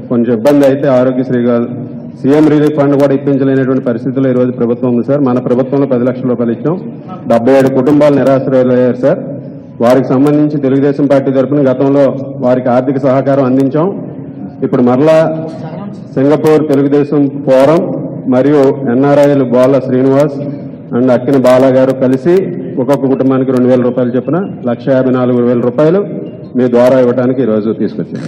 కొంచెం ఇబ్బంది అయితే ఆరోగ్యశ్రీ గారు సీఎం రిలీఫ్ ఫండ్ కూడా ఇప్పించలేనటువంటి పరిస్థితుల్లో ఈ రోజు ప్రభుత్వం ఉంది సార్ మన ప్రభుత్వంలో పది లక్షల రూపాయలు ఇచ్చాం డెబ్బై ఏడు కుటుంబాలు నిరాశ్రయులయ్యారు సార్ వారికి సంబంధించి తెలుగుదేశం పార్టీ తరఫున గతంలో వారికి ఆర్థిక సహకారం అందించాం ఇప్పుడు మరలా సింగపూర్ తెలుగుదేశం ఫోరం మరియు ఎన్ఆర్ఐలు బోల శ్రీనివాస్ అండ్ అక్కిన బాలా గారు కలిసి ఒక్కొక్క కుటుంబానికి రెండు వేల రూపాయలు చొప్పున లక్ష యాభై నాలుగు వేల రూపాయలు మీ ద్వారా ఇవ్వడానికి ఈ రోజు తీసుకొచ్చాం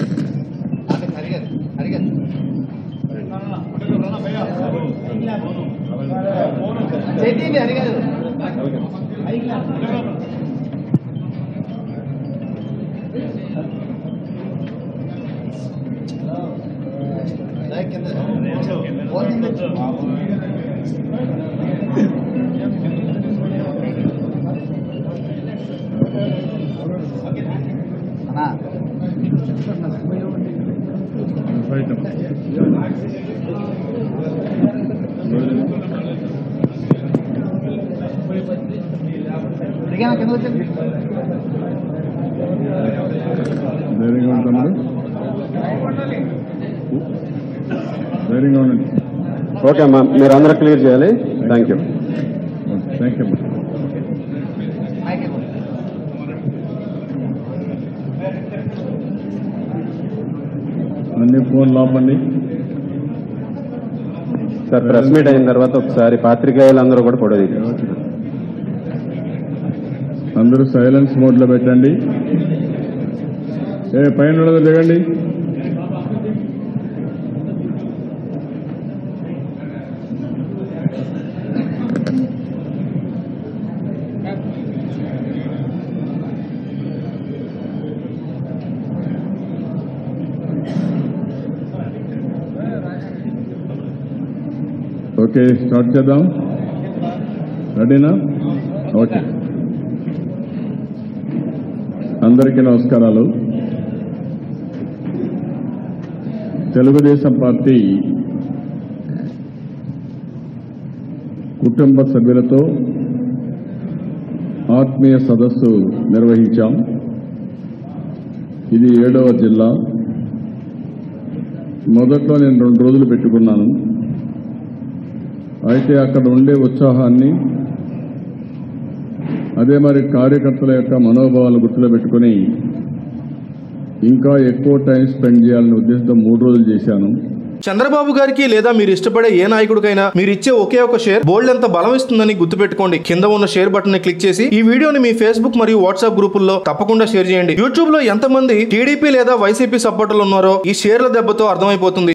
ధైర్యంగా ఉంటారు ధైర్యంగా ఉండండి ఓకే అమ్మా మీరందరూ క్లియర్ చేయాలి థ్యాంక్ యూ థ్యాంక్ యూ అన్ని ఫోన్ లోపండి సార్ ప్రెస్ మీట్ అయిన తర్వాత ఒకసారి పాత్రికేయులందరూ కూడా పొడవు అందరూ సైలెన్స్ మోడ్ లో పెట్టండి ఏ పైన ఉన్నది దిగండి ఓకే స్టార్ట్ చేద్దాం రెడీనా ఓకే అందరికీ నమస్కారాలు తెలుగుదేశం పార్టీ కుటుంబ సభ్యులతో ఆత్మీయ సదస్సు నిర్వహించాం ఇది ఏడవ జిల్లా మొదట్లో నేను రెండు రోజులు పెట్టుకున్నాను అయితే అక్కడ ఉండే ఉత్సాహాన్ని అదే మరి కార్యకర్తల యొక్క మనోభావాలు గుర్తులో పెట్టుకుని ఇంకా ఎక్కువ టైం స్పెండ్ చేయాలనే ఉద్దేశంతో మూడు రోజులు చేశాను చంద్రబాబు గారికి లేదా మీరు ఇష్టపడే ఏ నాయకుడికైనా మీరు ఇచ్చే ఒకే ఒక షేర్ బోల్డ్ ఎంత బలం ఇస్తుందని గుర్తుపెట్టుకోండి కింద ఉన్న షేర్ బటన్ ని క్లిక్ చేసి ఈ వీడియోని మీ ఫేస్బుక్ మరియు వాట్సాప్ గ్రూపుల్లో తప్పకుండా షేర్ చేయండి యూట్యూబ్ లో ఎంతమంది టీడీపీ లేదా వైసీపీ సపోర్టర్లు ఉన్నారో ఈ షేర్ల దెబ్బతో అర్థమైపోతుంది